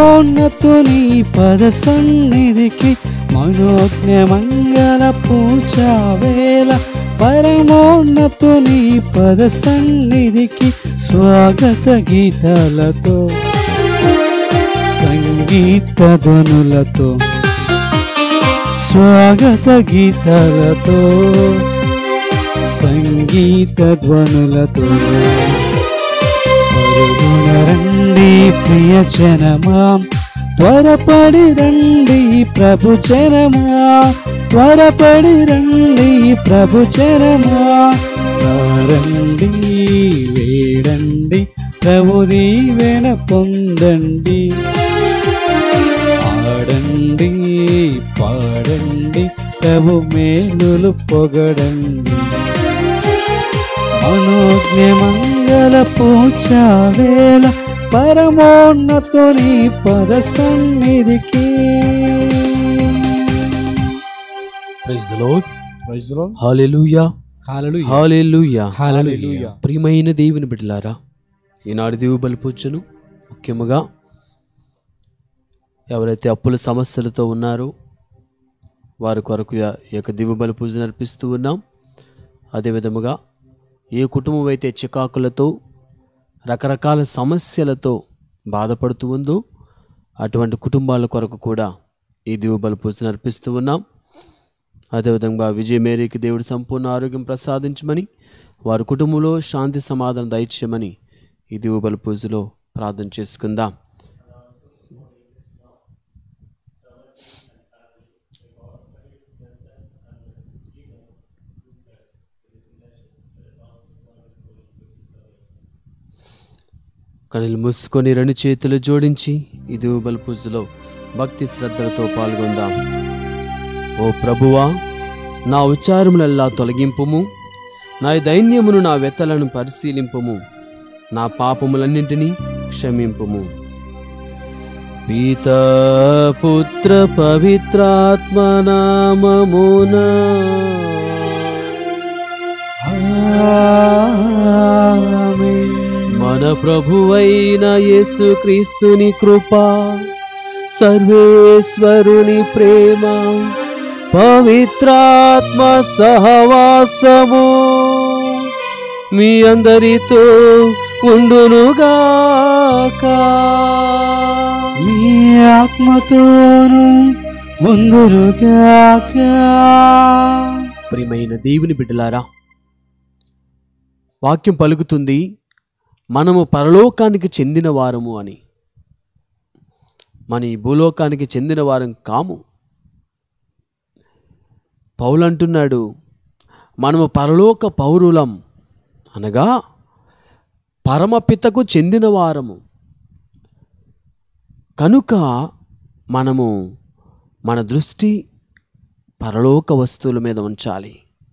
పరమోన్నతుని పద సన్నిధికి మనోజ్ఞ మంగళ పూజావేళ పరమోన్నతుని పద సన్నిధికి స్వాగత గీతాలతో సంగీత ధ్వనులతో స్వాగత గీతాలతో సంగీత ధ్వనులతో పరుగున రండి ప్రియ జనమా త్వరపడి రండి ప్రభు జనమా త్వరపడి రండి ప్రభు జనమా రండి వేడండి ప్రభు దీవెన పొందండి ఆడండి పాడండి ప్రభు మేలులు పొగడండి మనోజ్ఞ మంగళ పూజావేళ పరమోన్నతుని పద సన్నిధికి praise the Lord praise the Lord hallelujah hallelujah hallelujah hallelujah ప్రియమైన దేవుని బిడ్డలారా ఈనాడు దేవుని బలిపూజను ముఖ్యముగా ఎవరైతే అప్పుల సమస్యలతో ఉన్నారో వారి కొరకు య- ఈ యొక్క దివ్య బలి పూజను అర్పిస్తూ ఉన్నాం అదేవిధముగా ఏ కుటుంబం అయితే చికాకులతో రకరకాల సమస్యలతో బాధపడుతూ ఉందో అటువంటి కుటుంబాల కొరకు కూడా ఈ దివ్య బలి పూజను అర్పిస్తూ ఉన్నాం అదేవిధంగా విజయ మేరీకి దేవుడు సంపూర్ణ ఆరోగ్యం ప్రసాదించమని వారి కుటుంబంలో శాంతి సమాధానం దయచేయమని ఈ దివుబల పూజలో ప్రార్థన చేసుకుందాం కళ్ళు మూసుకొని రెండు చేతులు జోడించి ఈ దివుబల పూజలో భక్తి శ్రద్ధలతో పాల్గొందాం ఓ ప్రభువా నా ఉచ్చారములల్లా తొలగింపుము నా దైన్యమును నా వెతలను పరిశీలింపుము నా పాపములన్నింటినీ క్షమింపుము పీత పుత్ర పవిత్రాత్మ నామమున ఆమేన్. మన ప్రభువైన యేసుక్రీస్తుని కృప సర్వేశ్వరుని ప్రేమ పవిత్రాత్మ సహవాసము మీ అందరితో ఉండునుగాక మీ ఆత్మతోను ముందురుగాక ప్రియమైన దేవుని బిడ్డలారా వాక్యం పలుకుతుంది మనము పరలోకానికి చెందిన వారము అని మన ఈ భూలోకానికి చెందిన వారం కాము పౌలు అంటున్నాడు మనము పరలోక పౌరులం అనగా పరమపితకు చెందిన వారము కనుక మనము మన దృష్టి పరలోక వస్తువుల మీద ఉంచాలి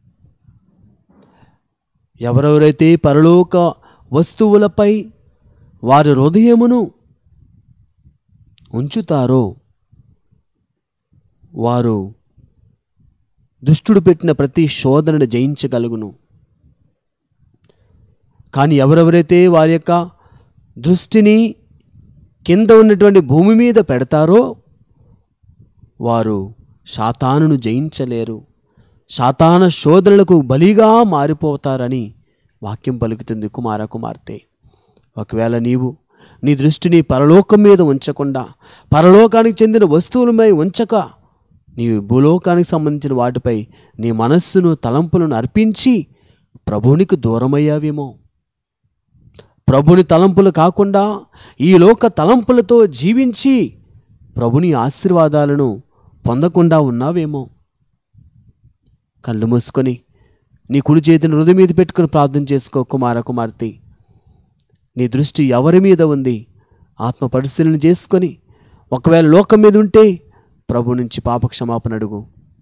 ఎవరెవరైతే పరలోక వస్తువులపై వారి హృదయమును ఉంచుతారో వారు దుష్టుడు పెట్టిన ప్రతి శోధనను జయించగలుగును కానీ ఎవరెవరైతే వారి యొక్క దృష్టిని కింద ఉన్నటువంటి భూమి మీద పెడతారో వారు శాతానును జయించలేరు శాతాన శోధనలకు బలిగా మారిపోతారని వాక్యం పలుకుతుంది కుమార కుమార్తె ఒకవేళ నీవు నీ దృష్టిని పరలోకం మీద ఉంచకుండా పరలోకానికి చెందిన వస్తువులపై ఉంచక నీవు భూలోకానికి సంబంధించిన వాటిపై నీ మనస్సును తలంపులను అర్పించి ప్రభువునికి దూరమయ్యావేమో ప్రభుని తలంపులు కాకుండా ఈ లోక తలంపులతో జీవించి ప్రభుని ఆశీర్వాదాలను పొందకుండా ఉన్నావేమో కళ్ళు మూసుకొని నీ కుడి చేతిని హృదయం మీద పెట్టుకుని ప్రార్థన చేసుకో కుమార కుమార్తె నీ దృష్టి ఎవరి మీద ఉంది ఆత్మ పరిశీలన చేసుకొని ఒకవేళ లోకం మీద ఉంటే ప్రభు నుంచి పాపక్షమాపణ అడుగు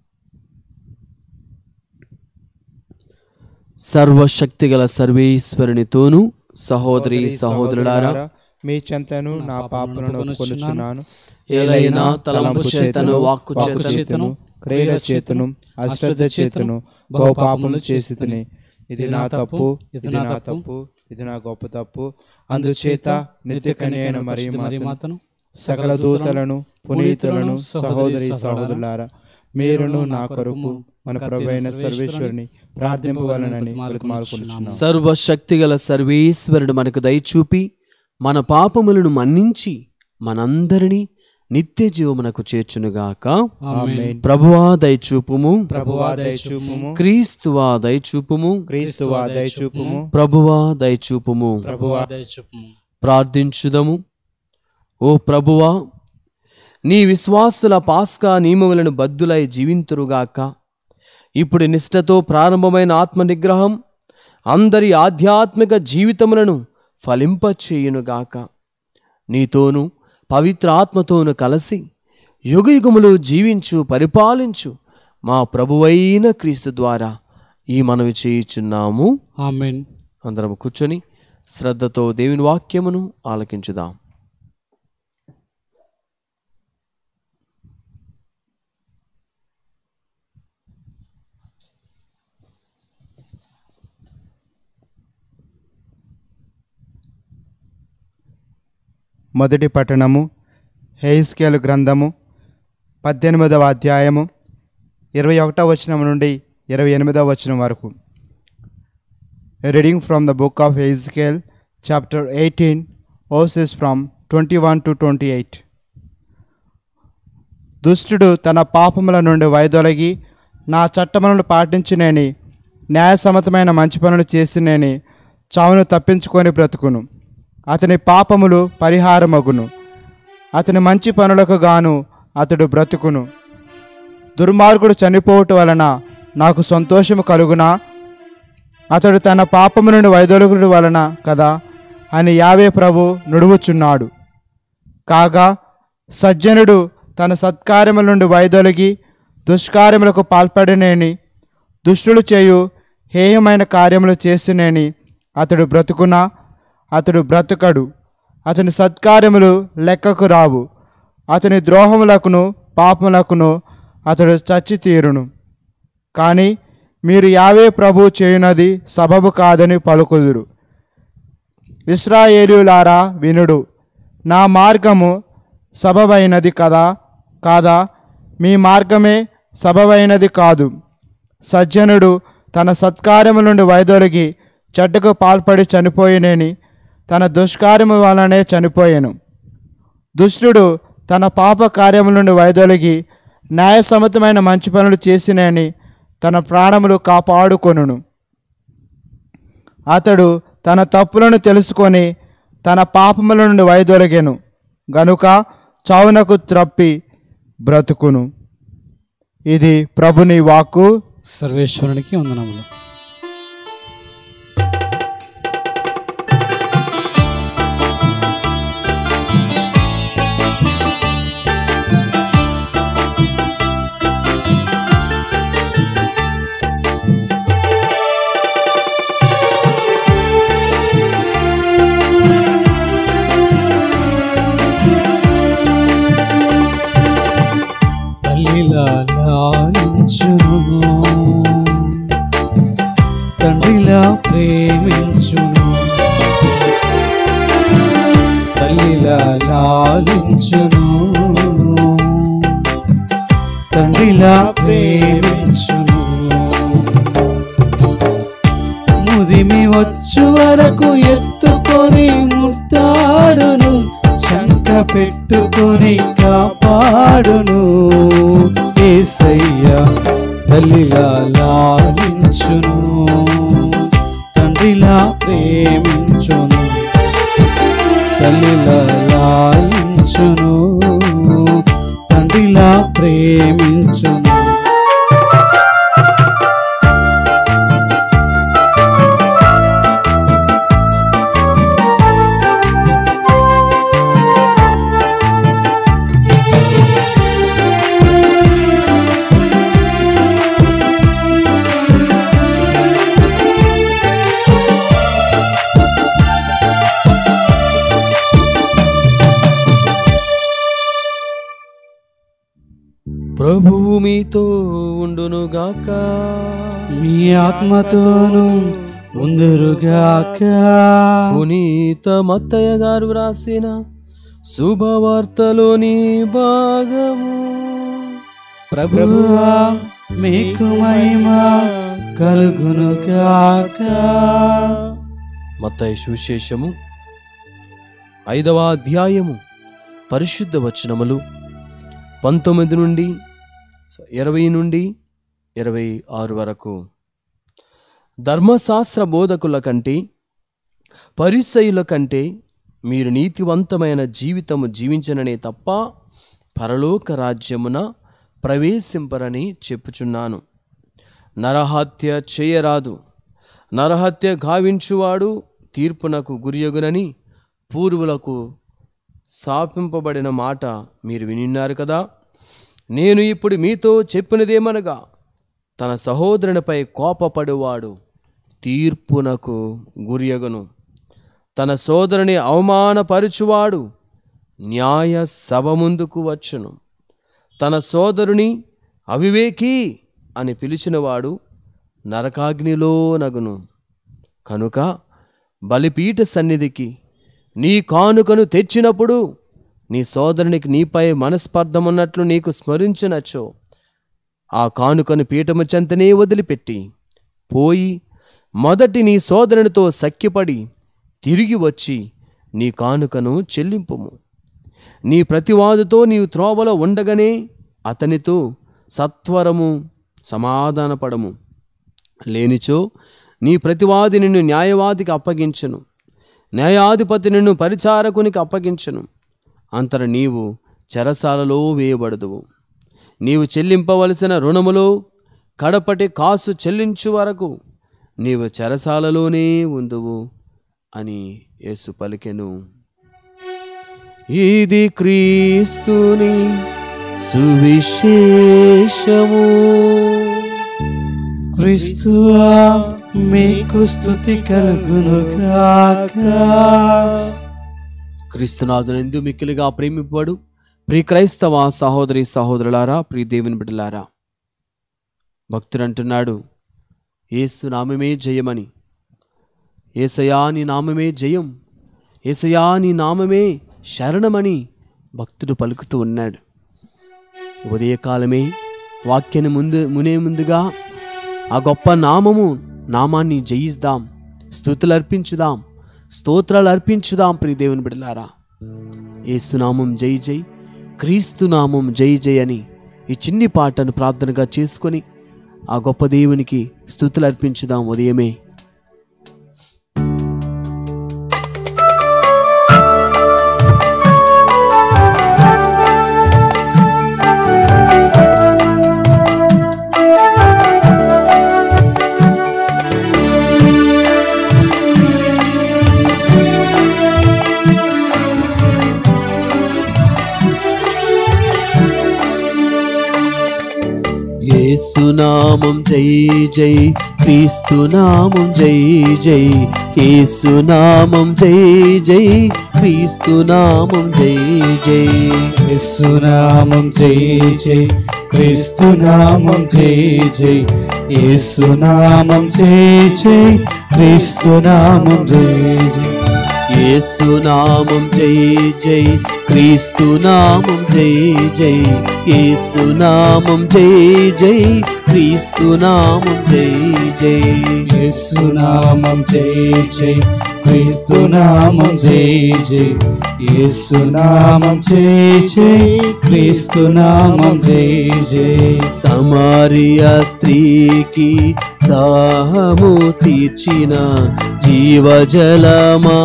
సర్వశక్తి గల సర్వేశ్వరునితోనూ సహోదరి సహోదరులారా మీ చెంతను నా పాపలను కొనుచున్నాను ఏలైనా తలంపు చేతను వాక్కు వాక్కు చేతను చేతను క్రియల చేతను అశ్రద్ధ చేతను బహు పాపములు చేసి తిని ఇది నా తప్పు ఇది నా తప్పు ఇది నా గొప్ప తప్పు అందుచేత నిత్య కన్యైన మరి మరి మాతను సకల దూతలను పునీతులను సహోదరి సహోదరులారా మీరును నా కొరకు మన ప్రభు అయిన సర్వేశ్వరుని ప్రార్థింపవలనని బ్రతిమాలుకుంటున్నాను సర్వశక్తిగల సర్వేశ్వరుడు మనకు దయచూపి మన పాపములను మన్నించి మనందరినీ నిత్య జీవమునకు చేర్చునుగాక ఆమేన్ ప్రభువా దయచూపుము ప్రభువా దయచూపుము క్రీస్తువా దయచూపుము క్రీస్తువా దయచూపుము ప్రభువా దయచూపుము ప్రభువా దయచూపుము ప్రార్థించుదము ఓ ప్రభువా నీ విశ్వాసుల పాస్కా నియమములను బద్దులై జీవింతురుగాక ఇప్పుడు నిష్ఠతో ప్రారంభమైన ఆత్మ నిగ్రహం అందరి ఆధ్యాత్మిక జీవితములను ఫలింపచేయునుగాక నీతోనూ పవిత్ర ఆత్మతోను కలిసి యుగయుగములు జీవించు పరిపాలించు మా ప్రభువైన క్రీస్తు ద్వారా ఈ మనవి చేయుచున్నాము ఆమెన్ అందరం కూర్చొని శ్రద్ధతో దేవుని వాక్యమును ఆలకించుదాం మొదటి పట్టణము హెయిస్కేల్ గ్రంథము పద్దెనిమిదవ అధ్యాయము ఇరవై ఒకటవ వచనం నుండి ఇరవై ఎనిమిదవ వచనం వరకు reading from the book of Ezekiel chapter eighteen verses from twenty one to twenty eight దుష్టుడు తన పాపముల నుండి వైదొలగి నా చట్టములను పాటించునేని న్యాయసమ్మతమైన మంచి పనులు చేసినేని చావును తప్పించుకొని బ్రతుకును అతని పాపములు పరిహారమగును అతని మంచి పనులకు గాను అతడు బ్రతుకును దుర్మార్గుడు చనిపోవటం వలన నాకు సంతోషము కలుగునా అతడు తన పాపము నుండి వైదొలుగుడు వలన కదా అని యావే ప్రభు నుడువుచున్నాడు కాగా సజ్జనుడు తన సత్కార్యముల నుండి వైదొలిగి దుష్కార్యములకు పాల్పడినేని దుష్టులు చేయు హేయమైన కార్యములు చేసినేని అతడు బ్రతుకునా అతడు బ్రతుకడు అతని సత్కార్యములు లెక్కకు రావు అతని ద్రోహములకును పాపములకును అతడు చచ్చి తీరును కానీ మీరు యావే ప్రభు చేయునది సబబు కాదని పలుకుదురు ఇస్రాయేలులారా వినుడు నా మార్గము సబబైనది కదా కాదా మీ మార్గమే సబబైనది కాదు సజ్జనుడు తన సత్కార్యము నుండి వైదొలిగి చెడ్డకు పాల్పడి చనిపోయినేని తన దుష్కార్యము వలనే చనిపోయాను దుష్టుడు తన పాప కార్యముల నుండి వైదొలిగి న్యాయసమ్మతమైన మంచి పనులు చేసినని తన ప్రాణములు కాపాడుకొనును అతడు తన తప్పులను తెలుసుకొని తన పాపముల నుండి వైదొలగెను గనుక చావునకు త్రప్పి బ్రతుకును ఇది ప్రభుని వాక్కు సర్వేశ్వరునికి వందనములు తల్లిలా లాలించును తండ్రిలా ప్రేమించును తల్లిలా లాలించును తండ్రిలా ప్రేమించును ముదిమి వచ్చు వరకు ఎత్తుకొని ముట్టాడును శంక పెట్టుకొని కాపాడును ఏసయ్య తల్లిలా లాలించును తండ్రిలా ప్రేమించును తల్లిలా లాలించును తండ్రిలా ప్రేమించును ప్రభువు మీతో ఉండునుగాక మీ ఆత్మతోను ఉందురుగాక పునీత మత్తయ్య గారు వ్రాసిన శుభవార్తలోని భాగము ప్రభువా మీకు మహిమ కలుగును గాక మత్తయి సువిశేషము ఐదవ అధ్యాయము పరిశుద్ధ వచనములు పంతొమ్మిది నుండి ఇరవై నుండి ఇరవై ఆరు వరకు ధర్మశాస్త్ర బోధకుల కంటే పరిసయుల కంటే మీరు నీతివంతమైన జీవితము జీవించననే తప్ప పరలోక రాజ్యమున ప్రవేశింపరని చెప్పుచున్నాను నరహత్య చేయరాదు నరహత్య గావించువాడు తీర్పునకు గురియగునని పూర్వులకు శాపింపబడిన మాట మీరు వినిన్నారు కదా నేను ఇప్పుడు మీతో చెప్పినదేమనగా తన సహోదరునిపై కోపపడువాడు తీర్పునకు గురియగును తన సోదరుని అవమానపరుచువాడు న్యాయ సభ ముందుకు వచ్చును తన సోదరుని అవివేకి అని పిలిచినవాడు నరకాగ్నిలో నగును కనుక బలిపీఠ సన్నిధికి నీ కానుకను తెచ్చినప్పుడు నీ సోదరునికి నీపై మనస్పర్ధమున్నట్లు నీకు స్మరించినచో ఆ కానుకను పీఠము చెంతనే వదిలిపెట్టి పోయి మొదటి నీ సోదరునితో సఖ్యపడి తిరిగి వచ్చి నీ కానుకను చెల్లింపుము నీ ప్రతివాదుతో నీవు త్రోవలో ఉండగానే అతనితో సత్వరము సమాధానపడము లేనిచో నీ ప్రతివాది నిన్ను న్యాయవాదికి అప్పగించును న్యాయాధిపతి నిన్ను పరిచారకునికి అప్పగించును అంతర నీవు చెరసాలలో వేయబడదువు నీవు చెల్లింపవలసిన రుణములో కడపటి కాసు చెల్లించు వరకు నీవు చెరసాలలోనే ఉందువు అని యేసు పలికెను ఇది క్రీస్తుని సువిశేషము క్రీస్తువా మీకు స్థుతి కలుగును గాక క్రీస్తునాథునందు మిక్కిలిగా ప్రేమిపడు ప్రియ క్రైస్తవ సహోదరి సహోదరులారా ప్రియ దేవుని బిడ్డలారా భక్తుడు అంటున్నాడు ఏసు నామమే జయమని ఏసయా నీ నామమే జయం ఏసయా నీ నామమే శరణమని భక్తుడు పలుకుతూ ఉన్నాడు ఉదయకాలమే వాక్యాన్ని ముందు మునే ముందుగా ఆ గొప్ప నామము నామాన్ని జయిద్దాం స్థుతులు అర్పించుదాం స్తోత్రాలు అర్పించుదాం ప్రియ దేవుని బిడ్డలారా ఏసునామం జై జై క్రీస్తు నామం జై జై అని ఈ చిన్ని పాటను ప్రార్థనగా చేసుకొని ఆ గొప్ప దేవునికి స్థుతులు అర్పించుదాం ఉదయమే ఏసునామం జై జై క్రీస్తునామం జై జై ఏసునామం జై జై క్రీస్తునామం జై జై యేసునామం జై జై క్రీస్తునామం జై జై యేసునామం జై జై క్రీస్తునామం జై జై ఏసునామం జై జై క్రీస్తునామం జై జై ఏసునామం జై జై క్రీస్తునామం జై జై యేసునామం జై జై క్రీస్తునామం జై జై యేసునామం జై జై క్రీస్తునామం జై జై సమారియ స్త్రీకి దాహము తీర్చిన జీవజలమా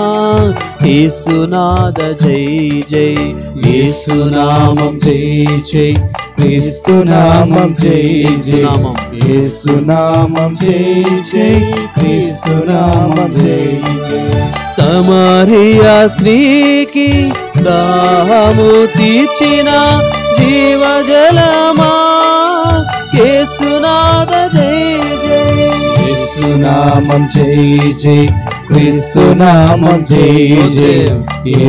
యేసునాద జై జై యేసునామం జై జై క్రీస్తునామం జై జై యేసునామం జై జై క్రీస్తునామం జై జై సమరియా స్త్రీకి దాహము తీర్చిన జీవజలమా యేసునాద జై జై యేసునామం జై జై క్రీస్తునామం జై జై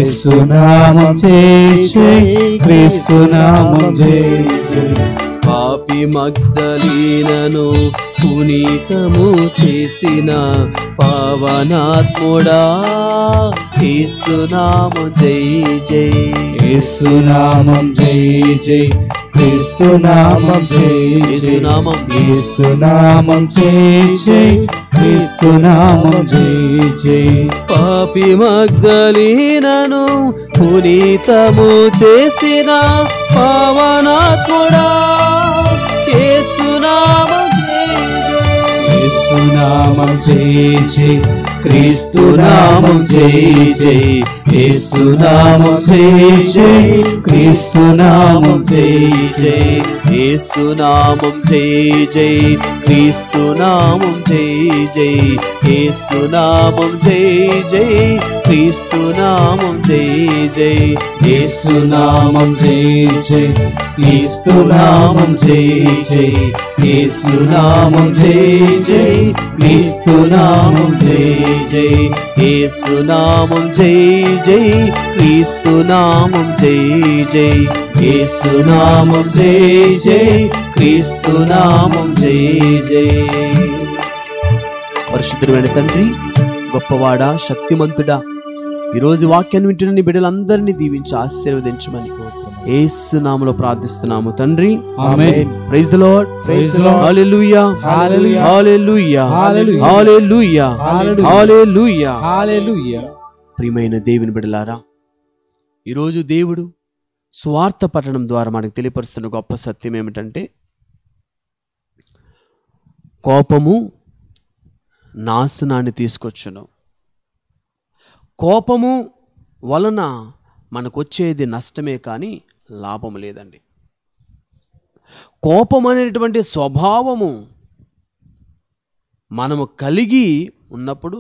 యేసునామం జై జై క్రీస్తునామం జై జై పాపి మగ్ధలీనను పునీతము చేసిన పావనాత్ముడా యేసునామ జై జై యేసునామం జై జై క్రీస్తునామం జై జై యేసునామం యేసునామం జై జై క్రీస్తునామం జై జై పాపి మగ్ధలీనను పునీతము చేసిన పావనాత్ముడా యేసునామం జై జై యేసునామం జై జై క్రీస్తునామం జై జై క్రీస్తునామం జై జై యేసునామం జై జై క్రీస్తునామం జై జై యేసునామం జై జై క్రీస్తునామం జై జై యేసునామం జై జై క్రీస్తునామం జై జై యేసునామం జై జై క్రీస్తునామం జై జై యేసునామం జై జై క్రీస్తునామం జై జై యేసునామం జై జై క్రీస్తునామం జై జై పరిశుద్ధమైన తండ్రి గొప్పవాడా శక్తిమంతుడా ఈరోజు వాక్యాన్ని వింటున్న నీ బిడ్డలందరినీ దీవించి ఆశీర్వదించమని ఏసు నామలో ప్రార్థిస్తున్నాము తండ్రి ఆమేన్. Praise the lord Praise the Lord. Hallelujah Hallelujah. Hallelujah Hallelujah. Hallelujah Hallelujah. హల్లెలూయా హల్లెలూయా ప్రియమైన దేవుని బిడలారా ఈరోజు దేవుడు స్వార్థ పఠనం ద్వారా మనకు తెలియపరుస్తున్న గొప్ప సత్యం ఏమిటంటే కోపము నాశనాన్ని తీసుకొచ్చును కోపము వలన మనకు వచ్చేది నష్టమే కానీ లాభం లేదండి కోపం అనేటువంటి స్వభావము మనము కలిగి ఉన్నప్పుడు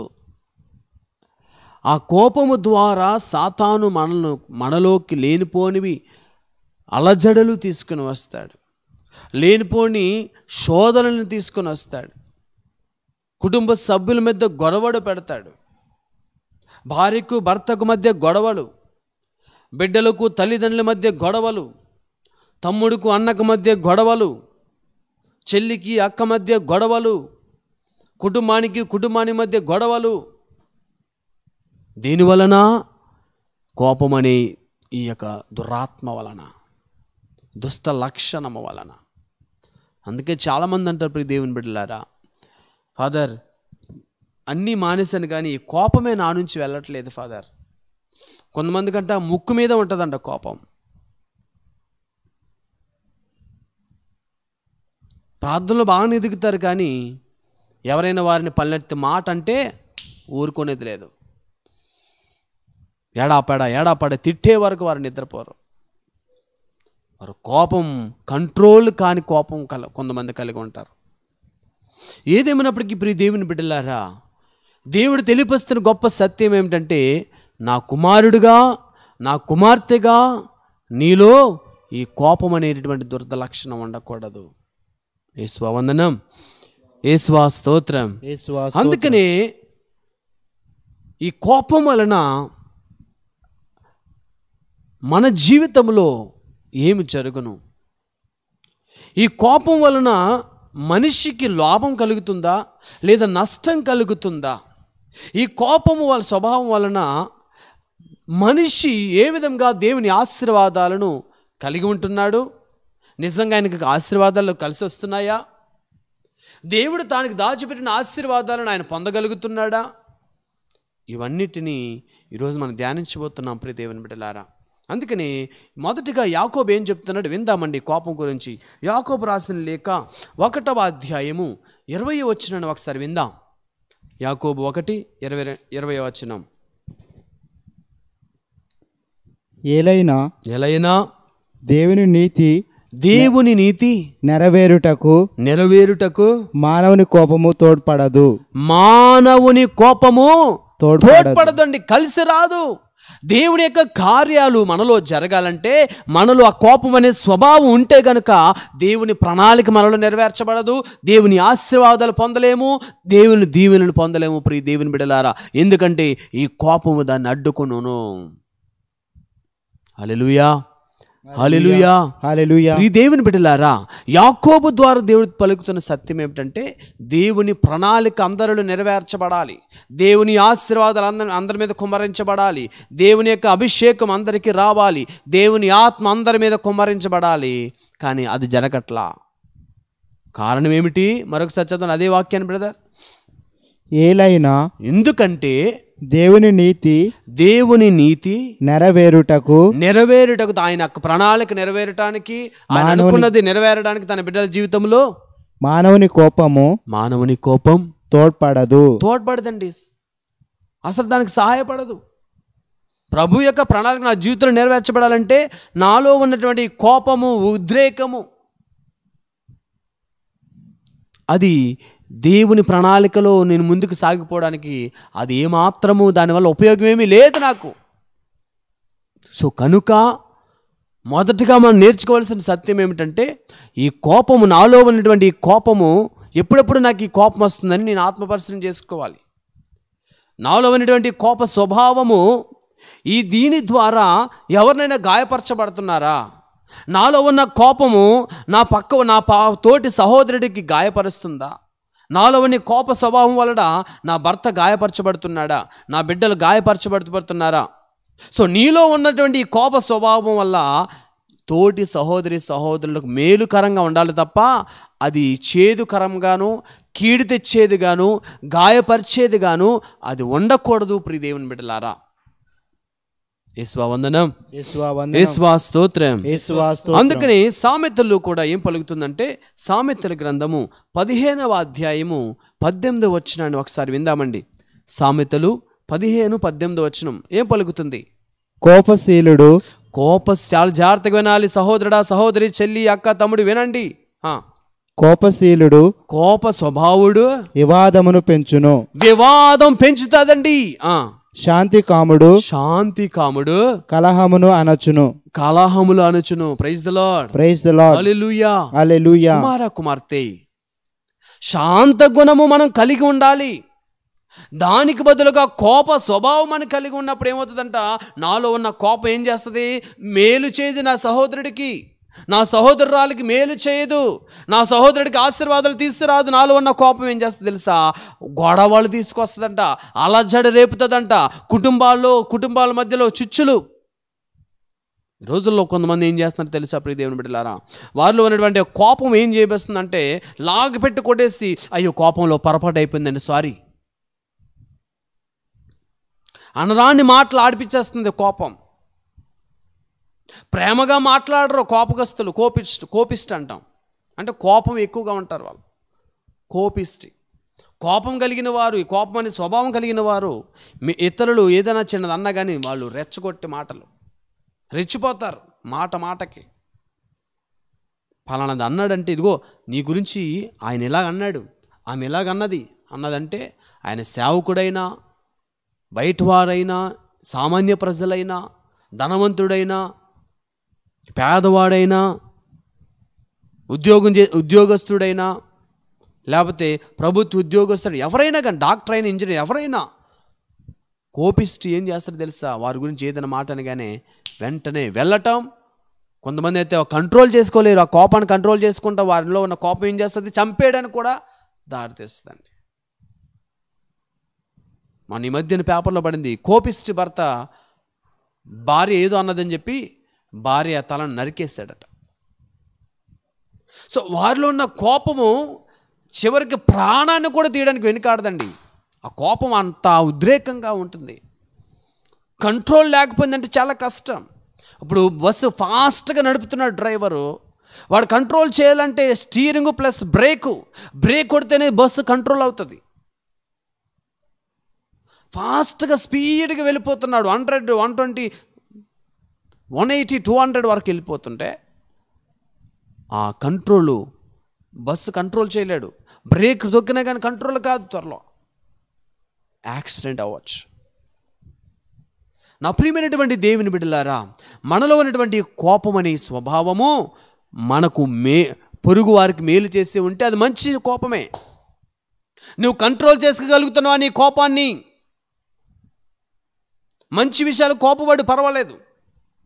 ఆ కోపము ద్వారా సాతాను మనను మనలోకి లేనిపోనివి అలజడలు తీసుకుని వస్తాడు లేనిపోని శోధనలను తీసుకుని వస్తాడు కుటుంబ సభ్యుల మధ్య గొడవడు పెడతాడు భార్యకు భర్తకు మధ్య గొడవలు బిడ్డలకు తల్లిదండ్రుల మధ్య గొడవలు తమ్ముడుకు అన్నకు మధ్య గొడవలు చెల్లికి అక్క మధ్య గొడవలు కుటుంబానికి కుటుంబాని మధ్య గొడవలు దేని వలన కోపం అనే ఈ యొక్క దురాత్మ వలన దుష్ట లక్షణము వలన అందుకే చాలామంది అంటారు ప్రియ దేవుని బిడ్డలారా ఫాదర్ అన్నీ మానేశాను కానీ ఈ కోపమే నా నుంచి వెళ్ళట్లేదు ఫాదర్ కొంతమంది కంట ముక్కు మీద ఉంటుందంట కోపం ప్రార్థనలో బాగానే ఎదుగుతారు కానీ ఎవరైనా వారిని పల్లెత్తి మాట అంటే ఊరుకునేది లేదు ఏడాపాడ ఏడాపాడ తిట్టే వరకు వారు నిద్రపోరు వారు కోపం కంట్రోల్ కాని కోపం కల కొంతమంది కలిగి ఉంటారు ఏదేమైనప్పటికీ ప్రియ దేవుని బిడ్డలారా దేవుడు తెలియపస్తున్న గొప్ప సత్యం ఏమిటంటే నా కుమారుడుగా నా కుమార్తెగా నీలో ఈ కోపం అనేటటువంటి దురద లక్షణం ఉండకూడదు ఏస్వా వందనం ఏస్వా స్తోత్రం యేసువా అందుకనే ఈ కోపం వలన మన జీవితంలో ఏమి జరుగును ఈ కోపం వలన మనిషికి లాభం కలుగుతుందా లేదా నష్టం కలుగుతుందా ఈ కోపము వాళ్ళ స్వభావం వలన మనిషి ఏ విధంగా దేవుని ఆశీర్వాదాలను కలిగి ఉంటున్నాడు నిజంగా ఆయనకి ఆశీర్వాదాలు కలిసి వస్తున్నాయా దేవుడు తానికి దాచిపెట్టిన ఆశీర్వాదాలను ఆయన పొందగలుగుతున్నాడా ఇవన్నిటినీ ఈరోజు మనం ధ్యానించబోతున్నాం ప్రియ దేవుని బిడ్డలారా అందుకని మొదటిగా యాకోబు ఏం చెప్తున్నాడు విందామండి కోపం గురించి యాకోబు రాసిన లేక ఒకటవ అధ్యాయము ఇరవై వచ్చిన ఒకసారి విందాం యాకోబు ఒకటి ఇరవై రె- ఇరవై వచ్చినం ఏలైనా ఎలైనా దేవుని నీతి దేవుని నీతి నెరవేరుటకు నెరవేరుటకు మానవుని కోపము తోడ్పడదు మానవుని కోపము తోడ్పడదు. తోడ్పడదండి కలిసి రాదు దేవుని యొక్క కార్యాలు మనలో జరగాలంటే మనలో ఆ కోపం అనే స్వభావం ఉంటే గనుక దేవుని ప్రణాళిక మనలో నెరవేర్చబడదు దేవుని ఆశీర్వాదాలు పొందలేము దేవుని దీవెనలు పొందలేము ప్రియ దేవుని బిడలారా ఎందుకంటే ఈ కోపము దాన్ని అడ్డుకును హల్లెలూయా హల్లెలూయా హల్లెలూయా ఈ దేవుని బిడ్డలారా యాకోబు ద్వారా దేవుడు పలుకుతున్న సత్యం ఏమిటంటే దేవుని ప్రణాళిక అందరిలో నెరవేర్చబడాలి దేవుని ఆశీర్వాదాలు అందరి అందరి మీద కుమ్మరించబడాలి దేవుని యొక్క అభిషేకం అందరికీ రావాలి దేవుని ఆత్మ అందరి మీద కుమ్మరించబడాలి కానీ అది జరగట్లా కారణం ఏమిటి మరొకసారి చదవండి అదే వాక్యాన్ని బ్రదర్ ఏలైనా ఎందుకంటే దేవుని నీతి దేవుని నీతి నెరవేరుటకు నెరవేరుటకు ఆయన యొక్క ప్రణాళిక నెరవేరటానికి ఆయన అనుకున్నది నెరవేరడానికి తన బిడ్డల జీవితంలో మానవుని కోపము మానవుని కోపం తోడ్పడదు తోడ్పడదండి అసలు దానికి సహాయపడదు ప్రభు యొక్క ప్రణాళిక నా జీవితంలో నెరవేర్చబడాలంటే నాలో ఉన్నటువంటి కోపము ఉద్రేకము అది దేవుని ప్రణాళికలో నేను ముందుకు సాగిపోవడానికి అది ఏమాత్రము దానివల్ల ఉపయోగం ఏమీ లేదు నాకు సో కనుక మొదటగా మనం నేర్చుకోవాల్సిన సత్యం ఏమిటంటే ఈ కోపము నాలో ఉన్నటువంటి ఈ కోపము ఎప్పుడెప్పుడు నాకు ఈ కోపం వస్తుందని నేను ఆత్మపరిశీలన చేసుకోవాలి నాలో ఉన్నటువంటి కోప స్వభావము ఈ దీని ద్వారా ఎవరినైనా గాయపరచబడుతున్నారా నాలో ఉన్న కోపము నా పక్క నా పా తోటి సహోదరుడికి గాయపరుస్తుందా నాలో ఉన్న కోప స్వభావం వలన నా భర్త గాయపరచబడుతున్నాడా నా బిడ్డలు గాయపరచబడుతున్నారా సో నీలో ఉన్నటువంటి ఈ కోప స్వభావం వల్ల తోటి సహోదరి సహోదరులకు మేలుకరంగా ఉండాలి తప్ప అది చేదుకరంగాను కీడు తెచ్చేదిగాను గాయపరిచేదిగాను అది ఉండకూడదు ప్రియ దేవుని బిడ్డలారా యేసువా వందనం యేసువా వందనం. యేసువా స్తోత్రం యేసువా స్తోత్రం. అందుకని సామెతల్లో కూడా ఏం పలుకుతుందంటే సామెతల గ్రంథము పదిహేనవ అధ్యాయము పద్దెనిమిది వచ్చినాన్ని ఒకసారి విందామండి సామెతలు పదిహేను పద్దెనిమిది వచనం ఏం పలుకుతుంది కోపశీలుడు కోప చాలా జాగ్రత్తగా వినాలి సహోదరుడా సహోదరి చెల్లి అక్క తమ్ముడు వినండి ఆ, కోపశీలుడు కోప స్వభావుడు వివాదమును పెంచును వివాదం పెంచుతాదండి ఆ, శాంతి కాముడు శాంతి కాముడు కలహమును అనచును కలహములు అనుచును praise the Lord praise the Lord hallelujah hallelujah కుమార కుమార్తె శాంత గుణము మనం కలిగి ఉండాలి దానికి బదులుగా కోప స్వభావం అని కలిగి ఉన్నప్పుడు ఏమవుతుందంట నాలో ఉన్న కోపం ఏం చేస్తుంది మేలు చేయదు నా సహోదరుడికి నా సహోదరురాలికి మేలు చేయదు నా సహోదరుడికి ఆశీర్వాదాలు తీసుకురాదు నాలో ఉన్న కోపం ఏం చేస్తుంది తెలుసా గొడవలు తీసుకొస్తుందంట అలజడి రేపుతుందంట కుటుంబాల్లో కుటుంబాల మధ్యలో చిచ్చులు ఈ రోజుల్లో కొంతమంది ఏం చేస్తున్నారు తెలుసా ప్రియ దేవుని బిడ్డలారా వారిలో ఉన్నటువంటి కోపం ఏం చేయబేస్తుందంటే లాగి పెట్టి కొట్టేసి అయ్యో కోపంలో పొరపాటు అయిపోయిందండి సారీ అనరాని మాటలు ఆడిపించేస్తుంది కోపం ప్రేమగా మాట్లాడరు కోపగస్తులు కోపిస్ట్ కోపిస్ట్ అంటాం అంటే కోపం ఎక్కువగా ఉంటారు వాళ్ళు కోపిస్టి కోపం కలిగిన వారు ఈ కోపం అనే స్వభావం కలిగిన వారు మీ ఇతరులు ఏదైనా చిన్నది అన్నా కానీ వాళ్ళు రెచ్చగొట్టే మాటలు రెచ్చిపోతారు మాట మాటకి ఫలానాది అన్నాడంటే ఇదిగో నీ గురించి ఆయన ఇలాగ అన్నాడు ఆమె ఇలాగన్నది అన్నదంటే ఆయన సేవకుడైనా బయటవారైనా సామాన్య ప్రజలైనా ధనవంతుడైనా పేదవాడైనా ఉద్యోగం చే ఉద్యోగస్తుడైనా లేకపోతే ప్రభుత్వ ఉద్యోగస్తుడు ఎవరైనా కానీ డాక్టర్ అయినా ఇంజనీర్ ఎవరైనా కోపిస్ట్ ఏం చేస్తారో తెలుసా వారి గురించి ఏదైనా మాట అనగానే వెంటనే వెళ్ళటం కొంతమంది అయితే కంట్రోల్ చేసుకోలేరు ఆ కోపాన్ని కంట్రోల్ చేసుకుంటా వారిలో ఉన్న కోపం ఏం చేస్తుంది చంపేయడానికి కూడా దారితీస్తుందండి మన ఈ మధ్యన పేపర్లో పడింది కోపిస్ట్ భర్త భార్య ఏదో అన్నదని చెప్పి భార్య తలను నరికేశాడట సో వారిలో ఉన్న కోపము చివరికి ప్రాణాన్ని కూడా తీయడానికి వెనుకాడదండి ఆ కోపం అంత ఉద్రేకంగా ఉంటుంది కంట్రోల్ లేకపోయిందంటే చాలా కష్టం ఇప్పుడు బస్సు ఫాస్ట్గా నడుపుతున్నాడు డ్రైవరు వాడు కంట్రోల్ చేయాలంటే స్టీరింగ్ ప్లస్ బ్రేకు బ్రేక్ కొడితేనే బస్సు కంట్రోల్ అవుతుంది ఫాస్ట్గా స్పీడ్గా వెళ్ళిపోతున్నాడు hundred one twenty one eighty two hundred వరకు వెళ్ళిపోతుంటే ఆ కంట్రోలు బస్సు కంట్రోల్ చేయలేడు బ్రేక్ దొక్కినా కానీ కంట్రోల్ కాదు త్వరలో యాక్సిడెంట్ అవ్వచ్చు నా ప్రియమైనటువంటి దేవుని బిడ్డలారా మనలో ఉన్నటువంటి కోపం అనే స్వభావము మనకు మే పొరుగు వారికి మేలు చేసి ఉంటే అది మంచి కోపమే నువ్వు కంట్రోల్ చేసుకోగలుగుతున్నావా నీ కోపాన్ని మంచి విషయాలు కోపపడి పర్వాలేదు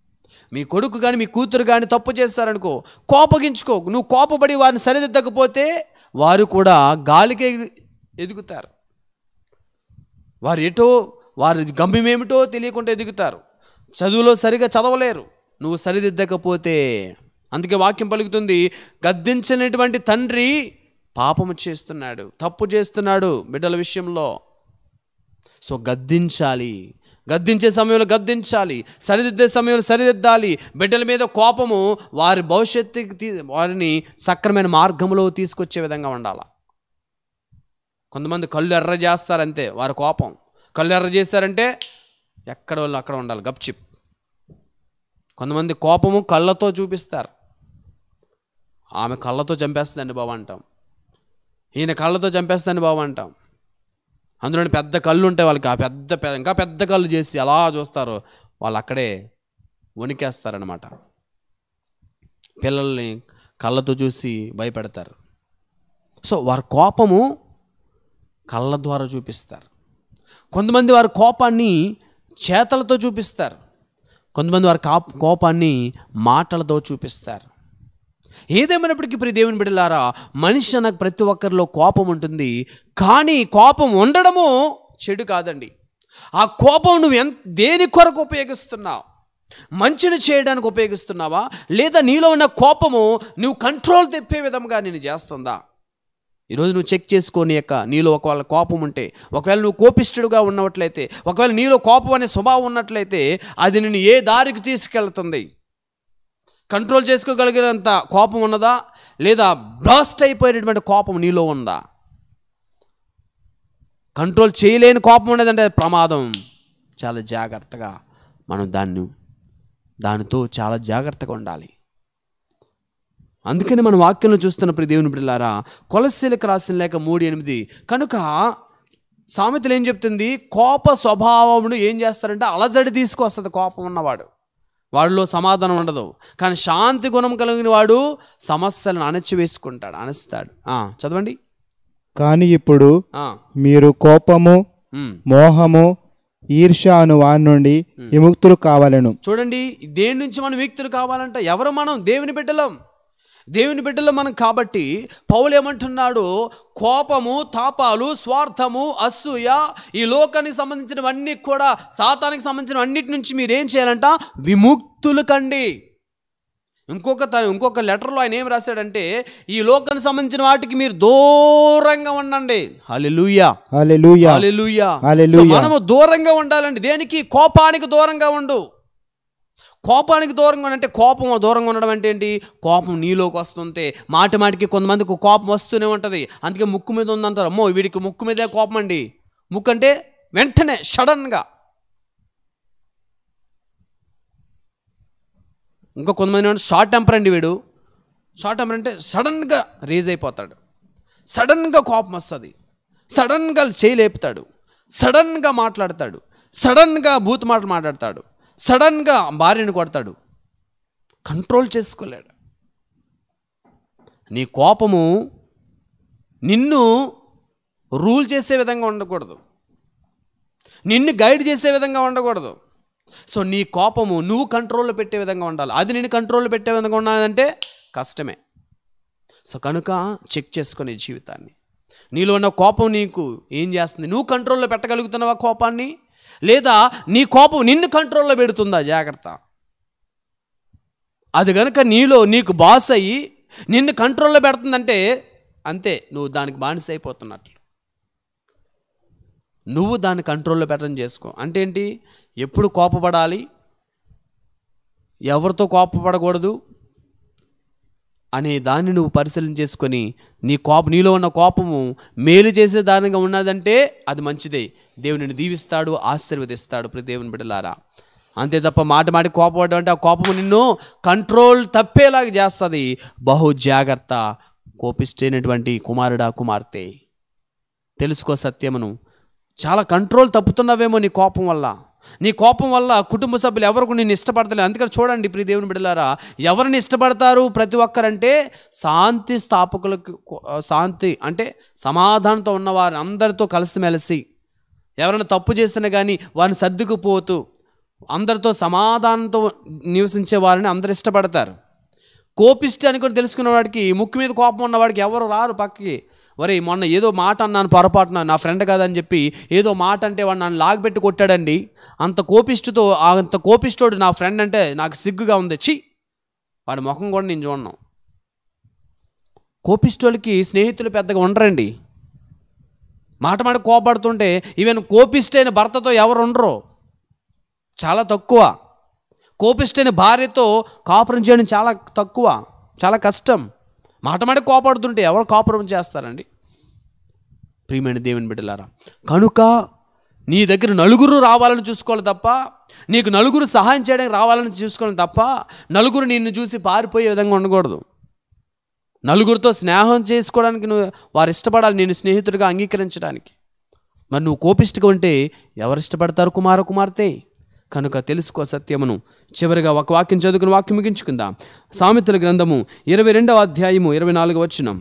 మీ కొడుకు కానీ మీ కూతురు కానీ తప్పు చేస్తారనుకో కోపగించుకో నువ్వు కోపపడి వారిని సరిదిద్దకపోతే వారు కూడా గాలికే ఎదుగుతారు వారు ఎటో వారి గమ్యమేమిటో తెలియకుండా ఎదుగుతారు చదువులో సరిగా చదవలేరు నువ్వు సరిదిద్దకపోతే అందుకే వాక్యం పలుకుతుంది గద్దించినటువంటి తండ్రి పాపము చేస్తున్నాడు తప్పు చేస్తున్నాడు బిడ్డల విషయంలో సో గద్దించాలి గద్దించే సమయంలో గద్దించాలి సరిదిద్దే సమయంలో సరిదిద్దాలి బిడ్డల మీద కోపము వారి భవిష్యత్తుకి తీ వారిని సక్రమైన మార్గంలో తీసుకొచ్చే విధంగా ఉండాలి కొంతమంది కళ్ళు ఎర్ర చేస్తారంతే వారి కోపం కళ్ళు ఎర్ర చేస్తారంటే ఎక్కడ వాళ్ళు అక్కడ ఉండాలి గప్చిప్ కొంతమంది కోపము కళ్ళతో చూపిస్తారు ఆమె కళ్ళతో చంపేస్తుందండి బాబు అంటాం ఈయన కళ్ళతో చంపేస్తుందండి బాబు అంటాం అందులోని పెద్ద కళ్ళు ఉంటాయి వాళ్ళకి ఆ పెద్ద పె- ఇంకా పెద్ద కళ్ళు చేసి అలా చూస్తారు వాళ్ళు అక్కడే వణికేస్తారనమాట పిల్లల్ని కళ్ళతో చూసి భయపెడతారు సో వారి కోపము కళ్ళ ద్వారా చూపిస్తారు కొంతమంది వారి కోపాన్ని చేతలతో చూపిస్తారు కొంతమంది వారి కాప్ కోపాన్ని మాటలతో చూపిస్తారు ఏదేమైనప్పటికీ ప్రియ దేవుని బిడ్డలారా మనిషి నాకు ప్రతి ఒక్కరిలో కోపం ఉంటుంది కానీ కోపం ఉండడము చెడు కాదండి ఆ కోపం నువ్వు ఎంత దేని కొరకు ఉపయోగిస్తున్నావు మంచిని చేయడానికి ఉపయోగిస్తున్నావా లేదా నీలో ఉన్న కోపము నువ్వు కంట్రోల్ తెప్పే విధంగా నేను చేస్తుందా ఈరోజు నువ్వు చెక్ చేసుకోని యొక్క నీలో ఒకవేళ కోపం ఉంటే ఒకవేళ నువ్వు కోపిష్టుడుగా ఉన్నట్లయితే ఒకవేళ నీలో కోపం అనే స్వభావం ఉన్నట్లయితే అది నిన్ను ఏ దారికి తీసుకెళ్తుంది కంట్రోల్ చేసుకోగలిగినంత కోపం ఉన్నదా లేదా బ్లాస్ట్ అయిపోయినటువంటి కోపం నీలో ఉందా కంట్రోల్ చేయలేని కోపం ఉన్నదంటే ప్రమాదం చాలా జాగ్రత్తగా మనం దాన్ని దానితో చాలా జాగ్రత్తగా ఉండాలి అందుకని మనం వాక్యంలో చూస్తున్న ప్రతి దేవుని బిడ్డలారా కొలస్సీలకు రాసిన లేక మూడు ఎనిమిది కనుక సామెతలు ఏం చెప్తుంది కోప స్వభావమును ఏం చేస్తారంటే అలజడి తీసుకొస్తుంది కోపం ఉన్నవాడు వాడిలో సమాధానం ఉండదు కానీ శాంతి గుణం కలిగిన వాడు సమస్యలను అణచివేసుకుంటాడు అణస్తాడు ఆ, చదవండి కానీ ఇప్పుడు ఆ, మీరు కోపము ఉమ్. మోహము ఈర్ష అను వారి నుండి విముక్తులు కావాలను చూడండి దేని నుంచి మనం వ్యక్తులు కావాలంట ఎవరు మనం దేవుని బిడ్డలం దేవుని బిడ్డలం మనం కాబట్టి పౌలు ఏమంటున్నాడు కోపము తాపాలు స్వార్థము అసూయ ఈ లోకానికి సంబంధించినవన్నీ కూడా సాతానికి సంబంధించిన అన్నిటి నుంచి మీరు ఏం చేయాలంట విముక్తులు కండి ఇంకొక త- ఇంకొక లెటర్లో ఆయన ఏం రాశాడంటే ఈ లోకానికి సంబంధించిన వాటికి మీరు దూరంగా ఉండండి హల్లెలూయా హల్లెలూయా హల్లెలూయా. హల్లెలూయా. సో మనము దూరంగా ఉండాలండి దేనికి కోపానికి దూరంగా ఉండు కోపానికి దూరంగా ఉండ- అంటే కోపం దూరంగా ఉండడం అంటే ఏంటి కోపం నీలోకి వస్తుంటే మాటి మాటికి కొంతమందికి కోపం వస్తూనే ఉంటుంది అందుకే ముక్కు మీద ఉందంటారు అమ్మో వీడికి ముక్కు మీదే కోపం అండి ముక్కు అంటే వెంటనే సడన్గా ఇంకా కొంతమంది షార్ట్ టెంపర్ అండి వీడు షార్ట్ టెంపర్ అంటే సడన్గా రేజ్ అయిపోతాడు సడన్గా కోపం వస్తుంది సడన్గా చేయి లేపుతాడు సడన్గా మాట్లాడతాడు సడన్గా బూత్ మాటలు మాట్లాడతాడు సడన్గా భార్యను కొడతాడు కంట్రోల్ చేసుకోలేడు నీ కోపము నిన్ను రూల్ చేసే విధంగా ఉండకూడదు నిన్ను గైడ్ చేసే విధంగా ఉండకూడదు సో నీ కోపము నువ్వు కంట్రోల్లో పెట్టే విధంగా ఉండాలి అది నేను కంట్రోల్లో పెట్టే విధంగా ఉన్నదంటే కష్టమే సో కనుక చెక్ చేసుకునే జీవితాన్ని నీలో ఉన్న కోపం నీకు ఏం చేస్తుంది నువ్వు కంట్రోల్లో పెట్టగలుగుతున్నావా కోపాన్ని లేదా నీ కోపం నిన్ను కంట్రోల్లో పెడుతుందా జాగ్రత్త అది కనుక నీలో నీకు బాస్ అయ్యి నిన్ను కంట్రోల్లో పెడుతుందంటే అంతే నువ్వు దానికి బానిస అయిపోతున్నట్లు నువ్వు దాన్ని కంట్రోల్లో పెట్టడం చేసుకో అంటే ఏంటి ఎప్పుడు కోపపడాలి ఎవరితో కోపపడకూడదు అనే దాన్ని నువ్వు పరిశీలన చేసుకొని నీ కోప నీలో ఉన్న కోపము మేలు చేసే దానిగా ఉన్నదంటే అది మంచిదే దేవుడు నిన్ను దీవిస్తాడు ఆశీర్వదిస్తాడు ప్రతి దేవుని బిడ్డలారా అంతే తప్ప మాట మాట కోపపడడం అంటే ఆ కోపము నిన్ను కంట్రోల్ తప్పేలాగా చేస్తుంది బహు జాగ్రత్త కోపిస్తేనటువంటి కుమారుడా కుమార్తె తెలుసుకో సత్యమును చాలా కంట్రోల్ తప్పుతున్నావేమో నీ కోపం వల్ల నీ కోపం వల్ల కుటుంబ సభ్యులు ఎవరికి నిన్ను ఇష్టపడతలేదు అందుకని చూడండి ప్రియ దేవుని బిడ్డలారా ఎవరిని ఇష్టపడతారు ప్రతి ఒక్కరంటే శాంతి స్థాపకులకు శాంతి అంటే సమాధానంతో ఉన్నవారు అందరితో కలిసిమెలిసి ఎవరైనా తప్పు చేసినా కానీ వారిని సర్దుకుపోతూ అందరితో సమాధానంతో నివసించే వారిని అందరు ఇష్టపడతారు కోపిష్టి అని కూడా తెలుసుకున్న వాడికి ముక్కు మీద కోపం ఉన్నవాడికి ఎవరు రారు పక్కకి ఒరే మొన్న ఏదో మాట అన్నాను పొరపాటున నా ఫ్రెండ్ కాదని చెప్పి ఏదో మాట అంటే వాడు నన్ను లాగబెట్టి కొట్టాడండి అంత కోపిష్టితో అంత కోపిష్టోడు నా ఫ్రెండ్ అంటే నాకు సిగ్గుగా ఉంది చి వాడి ముఖం కూడా నేను చూడను కోపిష్టోళ్ళకి స్నేహితులు పెద్దగా ఉండరండి మాట మాట కోపడుతుంటే ఈవెన్ కోపిష్టైన భర్తతో ఎవరు ఉండరు చాలా తక్కువ కోపిష్టైన భార్యతో కాపురం చేయడం చాలా తక్కువ చాలా కష్టం మాట మాట కోపడుతుంటే ఎవరు కాపురం చేస్తారండి ప్రియమైన దేవుని బిడ్డలారా కనుక నీ దగ్గర నలుగురు రావాలని చూసుకోవాలి తప్ప నీకు నలుగురు సహాయం చేయడానికి రావాలని చూసుకోవాలి తప్ప నలుగురు నిన్ను చూసి పారిపోయే విధంగా ఉండకూడదు నలుగురితో స్నేహం చేసుకోవడానికి నువ్వు వారు ఇష్టపడాలి నేను స్నేహితుడిగా అంగీకరించడానికి మరి నువ్వు కోపిష్టిగా ఉంటే ఎవరు ఇష్టపడతారు కుమార కుమార్తె కనుక తెలుసుకో సత్యమును చివరిగా ఒక వాక్యం చదువుకుని వాక్యం ముగించుకుందాం సామెతల గ్రంథము ఇరవై రెండవ అధ్యాయము ఇరవై నాలుగు వచ్చినం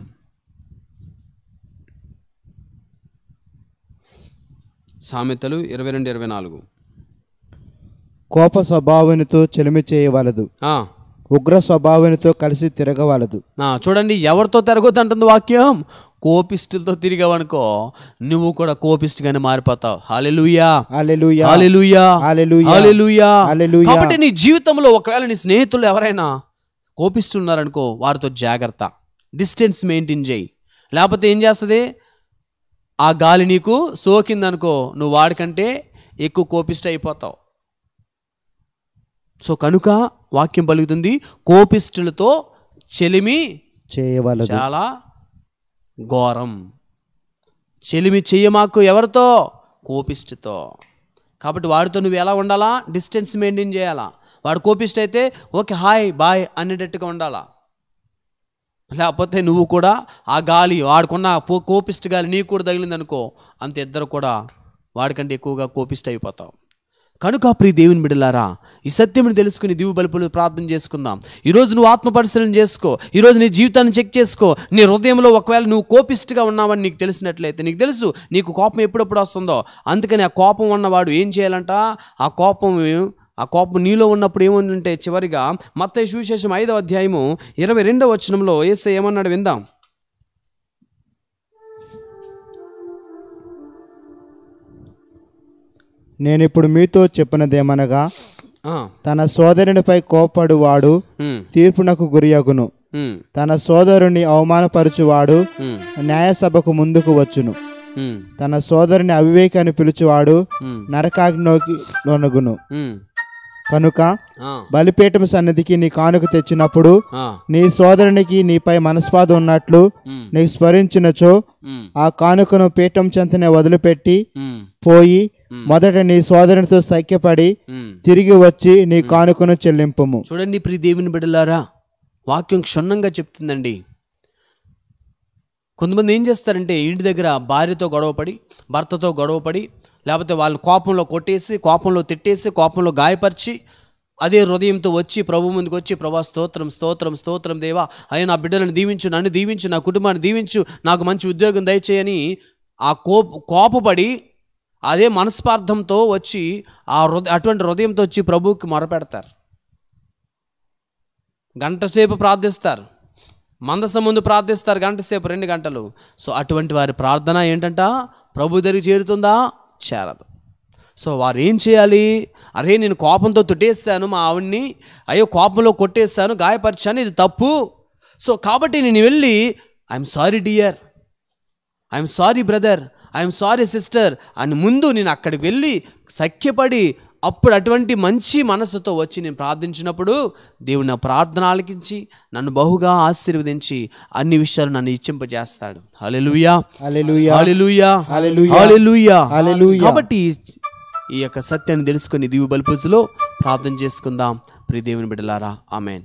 సామెతలు ఇరవై రెండు ఇరవై నాలుగు కోప స్వభావనితో చెలిమి చేయవలదు ఆ, ఉగ్ర స్వభావనితో కలిసి తిరగవలదు ఆ, చూడండి ఎవరితో తిరగొద్దు అంటుంది వాక్యం కోపిష్టులతో తిరిగావనుకో నువ్వు కూడా కోపిష్టిగానే మారిపోతావు హాలెలుయా హల్లెలూయా హల్లెలూయా హల్లెలూయా. హల్లెలూయా. హల్లెలూయా. కాబట్టి నీ జీవితంలో ఒకవేళ నీ స్నేహితులు ఎవరైనా కోపిస్తున్నారనుకో వారితో జాగ్రత్త డిస్టెన్స్ మెయింటైన్ చేయి లేకపోతే ఏం చేస్తుంది ఆ గాలి నీకు సోకిందనుకో నువ్వు వాడికంటే ఎక్కువ కోపిష్ట అయిపోతావు సో కనుక వాక్యం పలుకుతుంది కోపిష్టులతో చెలిమి చేయవలదు చాలా ఘోరం చెలిమి చెయ్యమాకు ఎవరితో కోపిష్టితో కాబట్టి వాడితో నువ్వు ఎలా ఉండాలా డిస్టెన్స్ మెయింటైన్ చేయాలా వాడు కోపిష్ట అయితే ఓకే హాయ్ బాయ్ అనేటట్టుగా ఉండాలా లేకపోతే నువ్వు కూడా ఆ గాలి వాడుకున్న పో కోపిష్టి గాలి నీకు కూడా తగిలిందనుకో అంత ఇద్దరు కూడా వాడికంటే ఎక్కువగా కోపిష్ట అయిపోతావు కనుక ప్రియ దేవుని బిడ్డలారా ఈ సత్యముని తెలుసుకుని దివు బలుపులు ప్రార్థన చేసుకుందాం ఈరోజు నువ్వు ఆత్మ పరిశీలన చేసుకో ఈరోజు నీ జీవితాన్ని చెక్ చేసుకో నీ హృదయంలో ఒకవేళ నువ్వు కోపిష్టిగా ఉన్నావని నీకు తెలిసినట్లయితే నీకు తెలుసు నీకు కోపం ఎప్పుడెప్పుడు వస్తుందో అందుకని ఆ కోపం ఉన్నవాడు ఏం చేయాలంట ఆ కోపం ఆ కోపం నీలో ఉన్నప్పుడు ఏముందంటే చివరిగా మత్తయి సువిశేషం ఐదవ అధ్యాయము ఇరవై రెండవ వచనంలో ఏసై ఏమన్నాడు విందాం నేను ఇప్పుడు మీతో చెప్పినదేమనగా ఆ, తన సోదరునిపై కోపడువాడు ఉమ్, తీర్పునకు గురియగును ఉమ్, తన సోదరుని అవమానపరచువాడు ఉమ్, న్యాయసభకు ముందుకు వచ్చును ఉమ్, తన సోదరుని అవివేకి అని పిలుచువాడు ఉమ్, నరకాగ్నోకి లొనగును ఉమ్, కనుక ఆ, బలిపీఠం సన్నిధికి నీ కానుక తెచ్చినప్పుడు ఆ, నీ సోదరునికి నీపై మనస్పాద ఉన్నట్లు ఉమ్, నీకు స్మరించినచో ఉమ్, ఆ కానుకను పీఠం చెంతనే వదిలిపెట్టి ఉమ్, పోయి మొదట నీ సోదరునితో సఖ్యపడి ఉమ్. తిరిగి వచ్చి నీ కానుకను చెల్లింపుము చూడండి ప్రియ దేవుని బిడ్డలారా వాక్యం క్షుణ్ణంగా చెప్తుందండి కొంతమంది ఏం చేస్తారంటే ఇంటి దగ్గర భార్యతో గొడవపడి భర్తతో గొడవపడి లేకపోతే వాళ్ళ కోపంలో కొట్టేసి కోపంలో తిట్టేసి కోపంలో గాయపరిచి అదే హృదయంతో వచ్చి ప్రభు ముందుకు వచ్చి ప్రభా స్తోత్రం స్తోత్రం స్తోత్రం దేవా అయ్యా నా బిడ్డలను దీవించు నన్ను దీవించు నా కుటుంబాన్ని దీవించు నాకు మంచి ఉద్యోగం దయచేయని ఆ కోప కోపపడి అదే మనస్పార్థంతో వచ్చి ఆ హృదయ అటువంటి హృదయంతో వచ్చి ప్రభువుకి మొరపెడతారు గంటసేపు ప్రార్థిస్తారు మందసం ముందు ప్రార్థిస్తారు గంటసేపు రెండు గంటలు సో అటువంటి వారి ప్రార్థన ఏంటంట ప్రభు దగ్గరికి చేరుతుందా చేరదు సో వారు ఏం చేయాలి అరే నేను కోపంతో తుట్టేసాను మా ఆవిడ్ని అయ్యో కోపంలో కొట్టేస్తాను గాయపరిచాను ఇది తప్పు సో కాబట్టి నేను వెళ్ళి I'm sorry dear I'm sorry brother I'm sorry sister అని ముందు నేను అక్కడికి వెళ్ళి సఖ్యపడి అప్పుడు అటువంటి మంచి మనసుతో వచ్చి నేను ప్రార్థించినప్పుడు దేవుడు నా ప్రార్థన ఆలకించి నన్ను బహుగా ఆశీర్వదించి అన్ని విషయాలు నన్ను ఇచ్చింపజేస్తాడు హల్లెలూయా హల్లెలూయా హల్లెలూయా హల్లెలూయా. హల్లెలూయా హల్లెలూయా. కాబట్టి ఈ యొక్క సత్యాన్ని తెలుసుకొని దివు బలిపూజలో ప్రార్థన చేసుకుందాం ప్రియ దేవుని బిడ్డలారా ఆమెన్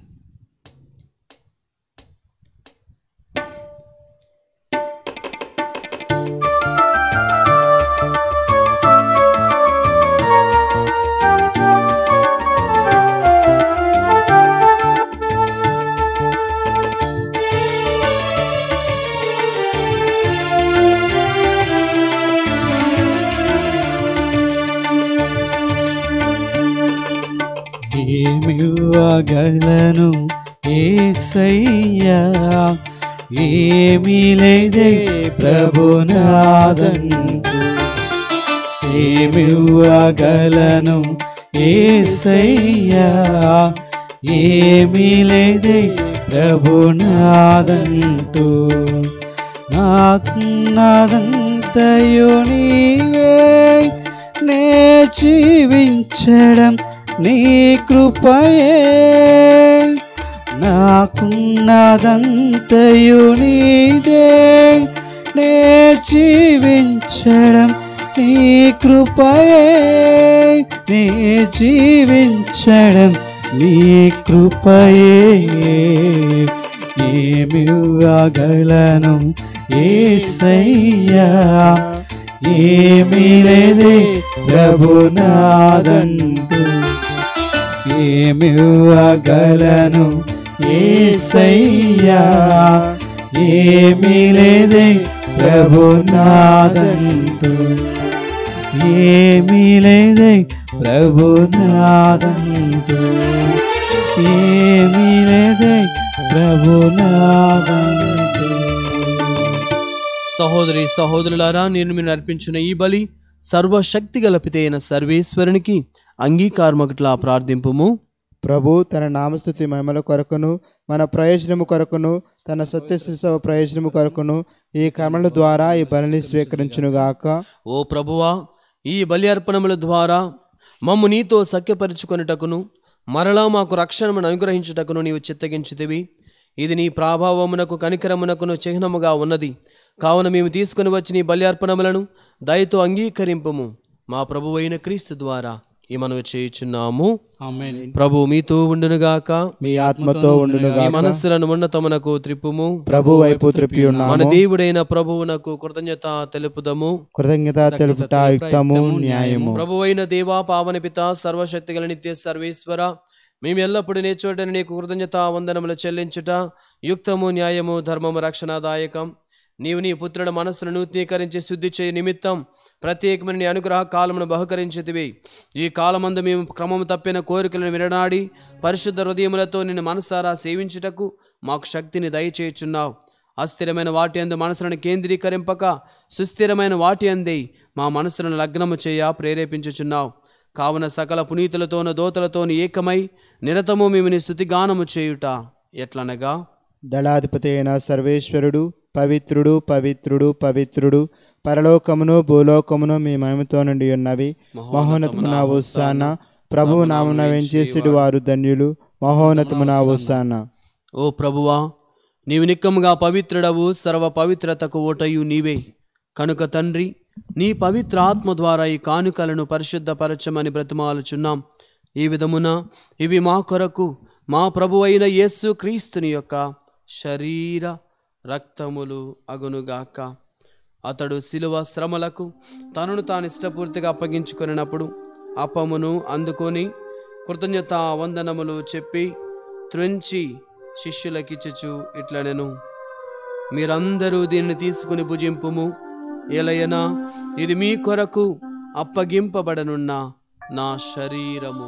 ఇవ్వగలను ఏసయ్యా ఏమీ లేదే ప్రభునాదంటూ ఏమివ్వగలను ఏసయ్యా ఏమీ లేదే ప్రభునాదంటూ నాదంతయు నీవే నే జీవించడం నీ కృపయే నాకున్నదంతయు నీదే నే జీవించడం నీ కృపయే నే జీవించడం నీ కృపయే ఏమివ్వగలను ఏసయ్యా ఏమీ లేదే ప్రభునాదంటూ ఏమివ్వగలను ఏసయ్యా ఏమీ లేదే ప్రభునాదంటూ ఏమీ లేదే ప్రభునాదంటూ ఏమీ లేదే ప్రభునాదంటూ సహోదరి సహోదరులారా నేను మీరు అర్పించిన ఈ బలి సర్వశక్తి గలపితే అయిన సర్వేశ్వరునికి అంగీకారమగట్లా ప్రార్థింపుము ప్రభు తన నామస్థుతి మహిమల కొరకును మన ప్రయోజనము కొరకును తన సత్యశిశవ ప్రయోజనము కొరకును ఈ కర్మల ద్వారా ఈ బలిని స్వీకరించునుగాక ఓ ప్రభువా ఈ బలి అర్పణముల ద్వారా మమ్ము నీతో సఖ్యపరుచుకొనుటకును మరలా మాకు రక్షణను అనుగ్రహించుటకును నీవు చిత్తగించితివి ఇది నీ ప్రాభావమునకు కనికరమునకును చిహ్నముగా ఉన్నది కావున మేము తీసుకుని వచ్చి నీ బలి అర్పణములను దయతో అంగీకరింపము మా ప్రభువైన క్రీస్తు ద్వారా ఈ మనవి చేయుచున్నాము ఆమేన్ ప్రభు మీతో ఉండునుగాక మీ ఆత్మతో మీ ఉండునుగాక మనస్సులను ఉన్నతమునకు త్రిప్పుము ప్రభు వైపు త్రిప్పి మన ఉన్నాము దేవుడైన ప్రభువునకు కృతజ్ఞత తెలుపుదము కృతజ్ఞత తెలుపుట యుక్తము న్యాయము ప్రభువైన దేవా పావన పిత సర్వశక్తి గల నిత్య సర్వేశ్వర మేము ఎల్లప్పుడూ నేర్చోటని నీకు కృతజ్ఞత వందనములు చెల్లించుట యుక్తము న్యాయము ధర్మము రక్షణాదాయకం నీవు నీ పుత్రుల మనస్సును నూతనీకరించి శుద్ధి చేయ నిమిత్తం ప్రత్యేకమైన నీ అనుగ్రహ కాలమును బహుకరించితివి ఈ కాలమందు మేము క్రమము తప్పిన కోరికలను విననాడి పరిశుద్ధ హృదయములతో నిన్ను మనసారా సేవించుటకు మాకు శక్తిని దయచేయుచున్నావు అస్థిరమైన వాటి అందు మనసులను కేంద్రీకరింపక సుస్థిరమైన వాటి అందే మా మనసులను లగ్నము చేయ ప్రేరేపించుచున్నావు కావున సకల పునీతులతోను దోతలతోను ఏకమై నిరతము మేము నీ స్థుతిగానము చేయుట ఎట్లనగా దళాధిపతి అయిన సర్వేశ్వరుడు పవిత్రుడు పవిత్రుడు పవిత్రుడు పరలోకమును భూలోకమును మీ మహిమతో నుండి ఉన్నవి మహోన్నతమున ఉత్సాన ప్రభువు నామున వెంచేసిడు వారు ధన్యులు మహోన్నతమున ఉత్సాన ఓ ప్రభువా నీవు నిక్కముగా పవిత్రుడవు సర్వ పవిత్రతకు ఓటయు నీవే కనుక తండ్రి నీ పవిత్ర ఆత్మ ద్వారా ఈ కానుకలను పరిశుద్ధపరచమని బ్రతిమాలుచున్నాం ఈ విధమున ఇవి మా కొరకు మా ప్రభు అయిన యేసు క్రీస్తుని యొక్క శరీర రక్తములు అగునుగాక అతడు శిలువ శ్రమలకు తనను తాను ఇష్టపూర్తిగా అప్పగించుకొనినప్పుడు అప్పమును అందుకొని కృతజ్ఞత వందనములు చెప్పి త్రుంచి శిష్యులకిచ్చుచు ఇట్లనెను మీరందరూ దీనిని తీసుకుని భుజింపుము ఎలయనా ఇది మీ కొరకు అప్పగింపబడనున్న నా శరీరము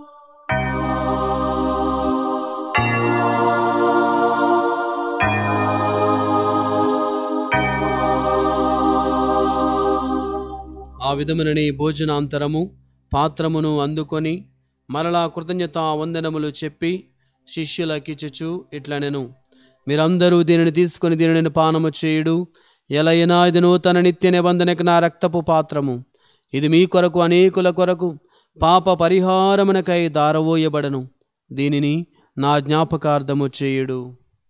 ఆ విధమునని భోజనాంతరము పాత్రమును అందుకొని మరలా కృతజ్ఞత వందనములు చెప్పి శిష్యులకిచ్చుచు ఇట్లనెను మీరందరూ దీనిని తీసుకొని దీనిని పానము చేయుడు ఎలైనా ఇది నూతన నిత్య నిబంధనకు నా రక్తపు పాత్రము ఇది మీ కొరకు అనేకుల కొరకు పాప పరిహారమునకై దారవోయబడను దీనిని నా జ్ఞాపకార్థము చేయుడు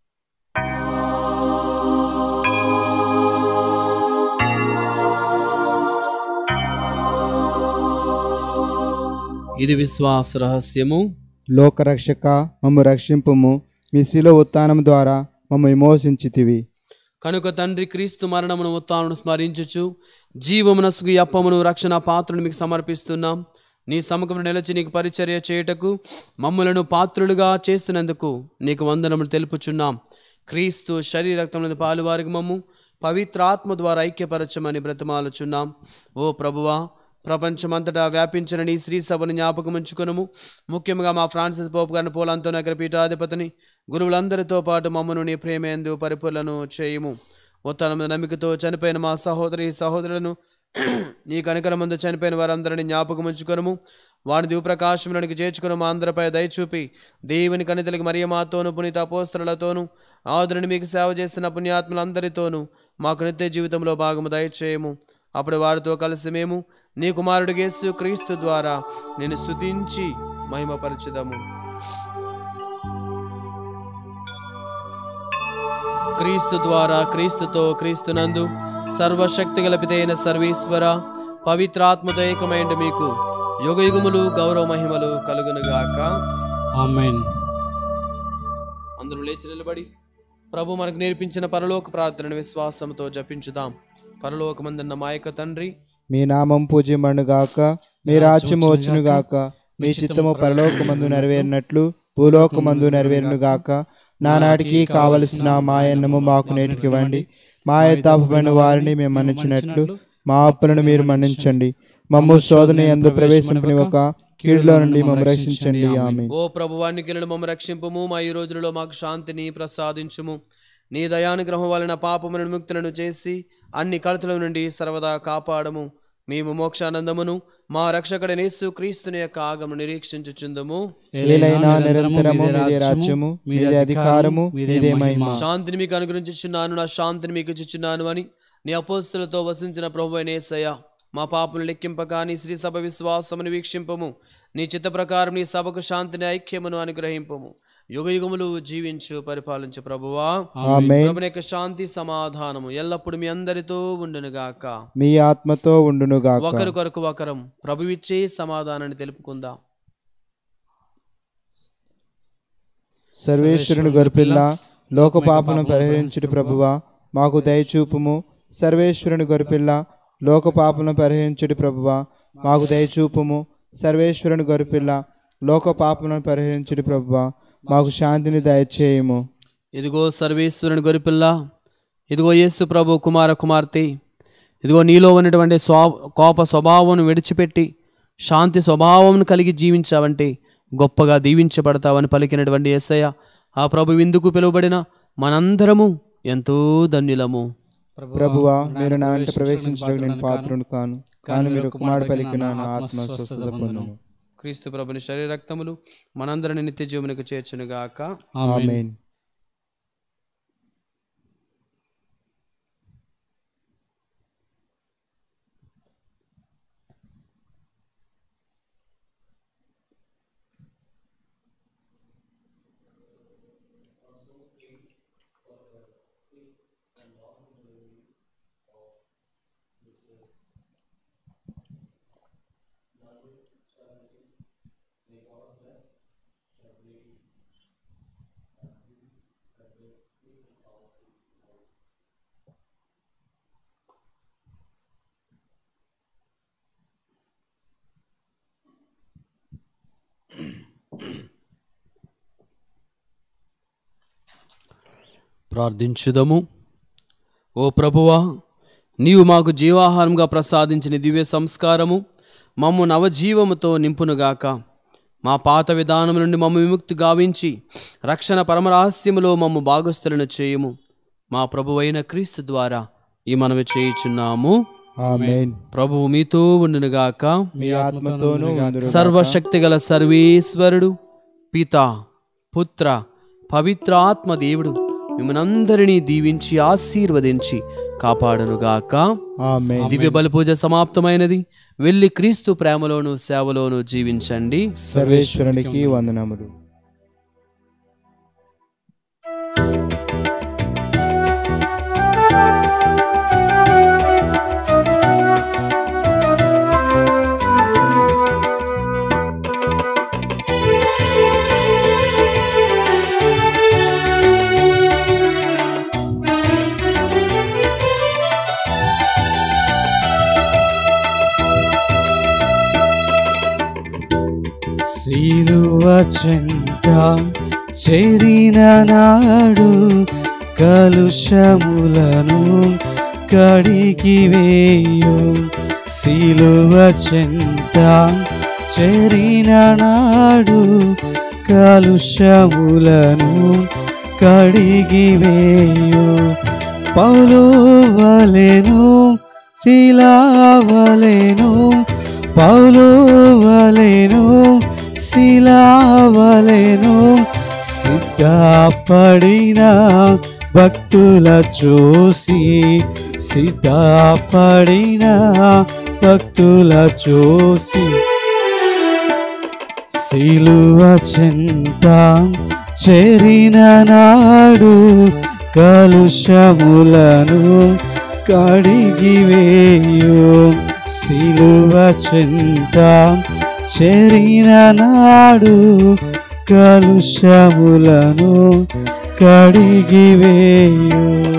ఇది విశ్వాస రహస్యము లోకరక్షక మమ్ము రక్షింపుము మీ శిలో ఉత్థానం ద్వారా మమ్ము విమోచించితివి కనుక తండ్రి క్రీస్తు మరణమును ఉత్తాను స్మరించుచు జీవమునసుగు అప్పమును రక్షణ పాత్రను మీకు సమర్పిస్తున్నాం నీ సముఖమును నిలిచి నీకు పరిచర్య చేయుటకు మమ్ములను పాత్రులుగా చేసినందుకు నీకు వందనములు తెలుపుచున్నాం క్రీస్తు శరీర రక్తములను పాలువారికి మమ్ము పవిత్రాత్మ ద్వారా ఐక్యపరచమని బ్రతమాలుచున్నాం ఓ ప్రభువా ప్రపంచమంతటా వ్యాపించిన నీ శ్రీ సభను జ్ఞాపకం ఉంచుకునము ముఖ్యంగా మా ఫ్రాన్సిస్ పోపు గారిని పోలాంతో నగర పీఠాధిపతిని గురువులందరితో పాటు మమ్మను నీ ప్రేమేందు పరిపూర్లను చేయము ఉత్తమ నమ్మికతో చనిపోయిన మా సహోదరి సహోదరులను నీ కనికరమందు చనిపోయిన వారందరిని జ్ఞాపకం ఉంచుకొనము వారి దివ్యప్రకాశమునికి చేర్చుకుని మా అందరిపై దయచూపి దేవుని కనితలకి మరియమాతోను పునీత అపోస్తలతోను ఆదురుని మీకు సేవ చేసిన పుణ్యాత్మలందరితోనూ మాకు నిత్య జీవితంలో భాగము దయచేయము అప్పుడు వారితో కలిసి మేము నీ కుమారుడు యేసు క్రీస్తు ద్వారా నేను స్తుతించి మహిమపరచుదము క్రీస్తు ద్వారా క్రీస్తుతో క్రీస్తునందు సర్వశక్తి గలపితైన సర్వేశ్వర పవిత్రాత్మతో ఏకమైండు మీకు యుగ యుగములు గౌరవ మహిమలు కలుగునుగాక ఆమెన్ అందరూ లేచి నిలబడి ప్రభు మనకు నేర్పించిన పరలోక ప్రార్థనను విశ్వాసంతో జపించుదాం పరలోకమందున్న మా యొక్క తండ్రి మీ నామం పూజ్యమనుగాక మీ రాజ్యము వచ్చునుగాక మీ చిత్తము పరలోకమందు నెరవేరినట్లు భూలోకమందు నెరవేరునుగాక నానాటికి కావలసిన మాయన్నము మాకు నేటికివ్వండి మా యథాపమైన వారిని మేము మన్నించినట్లు మా అప్పులను మీరు మన్నించండి మమ్ము శోధన ఎందు ప్రవేశింపనివ్వక కీడులో నుండి మమ్మ రక్షించండి ఆమె ఓ ప్రభువాన్ని కిలను మమ్మ రక్షింపుము మా ఈ రోజులలో మాకు శాంతిని ప్రసాదించుము నీ దయానుగ్రహం వలన పాపమును విముక్తులను చేసి అన్ని కలతల నుండి సర్వదా కాపాడము మేము మోక్షానందమును మా రక్షకుడైన యేసు క్రీస్తుని యొక్క ఆగము నిరీక్షించుచుందము ఏలైనా నిరంతరము మీదే రాజ్యము మీదే అధికారము మీదే మహిమ శాంతిని మీకు అనుగ్రహించుచున్నాను నా శాంతిని మీకు ఇచ్చుచున్నాను అని నీ అపోస్తులతో వసించిన ప్రభు అయినేసయ్య మా పాపను లెక్కింపక నీ శ్రీ సభ విశ్వాసమును వీక్షింపము నీ చిత్త ప్రకారం నీ సభకు శాంతిని ఐక్యమును అనుగ్రహింపము యుగ యుగములు జీవించు పరిపాలించు ప్రభువా ఆమేన్ ప్రభుని యొక్క శాంతి సమాధానము ఎల్లప్పుడు మీ అందరితో ఉండునుగాక మీ ఆత్మతో ఉండునుగాక ఒకరి కొరకు ఒకరం ప్రభువిచ్చే సమాధానాన్ని తెలుపుకుందాం సర్వేశ్వరుని గొరిపిల్ల లోక పాపను పరిహరించుడు ప్రభువా మాకు దయచూపుము సర్వేశ్వరుని గొరిపిల్ల లోక పాపను పరిహరించుడు ప్రభువా మాకు దయచూపుము సర్వేశ్వరుని గొరిపిల్ల లోక పాపను పరిహరించుడు ప్రభువా మాకు శాంతిని దయచేయము ఇదిగో సర్వేశ్వరుని గొరిపిల్ల ఇదిగో యేసు ప్రభు కుమార కుమార్తె ఇదిగో నీలో ఉన్నటువంటి స్వా కోప స్వభావం విడిచిపెట్టి శాంతి స్వభావం కలిగి జీవించావంటే గొప్పగా దీవించబడతావని పలికినటువంటి యేసయ్య ఆ ప్రభు విందుకు పిలువబడిన మనందరము ఎంతో ధన్యులము ప్రభువా మీరు నా వెంట ప్రవేశించడానికి నేను పాత్రుని కాను కానీ మీరు కుమారుడు పలికిన నా ఆత్మ స్వస్థత పొందును క్రీస్తు ప్రభుని శరీర రక్తములు మనందరిని నిత్య జీవనకు చేర్చునుగాక ఆమేన్ ప్రార్థించుదము ఓ ప్రభువా నీవు మాకు జీవాహారంగా ప్రసాదించిన దివ్య సంస్కారము మమ్ము నవజీవముతో నింపునుగాక మా పాత విధానం నుండి మమ్ము విముక్తి గావించి రక్షణ పరమరహస్యములో మమ్ము భాగస్థులను చేయుము మా ప్రభువైన క్రీస్తు ద్వారా ఈ మనవి చేయుచున్నాము ఆమేన్ ప్రభువు మీతో ఉండునుగాక మీ ఆత్మతోనూ ఉందురు సర్వశక్తిగల సర్వేశ్వరుడు పిత పుత్ర పవిత్ర ఆత్మ దేవుడు మిమ్మల్నందరినీ దీవించి ఆశీర్వదించి కాపాడునుగాక ఆమేన్ దివ్య బలి పూజ సమాప్తమైనది వెళ్ళి క్రీస్తు ప్రేమలోను సేవలోను జీవించండి సర్వేశ్వరునికి వందనములు సిలువ చెంత చేరిన నాడు కలుషములను కడిగి వేయు శిలువ చెంత చేరిన నాడు కలుషములను కడిగి వేయు పౌలు వలెను శిలావలెను పౌలు వలెను శిలావలెను సిద్ధపడిన భక్తుల చూసి సిద్ధపడిన భక్తుల చూసి శిలువ చెంత చేరిన నాడు కలుషములను కడిగి వేయు శిలువ చెంత చేరిన నాడు కలుషములను కడిగి వేయు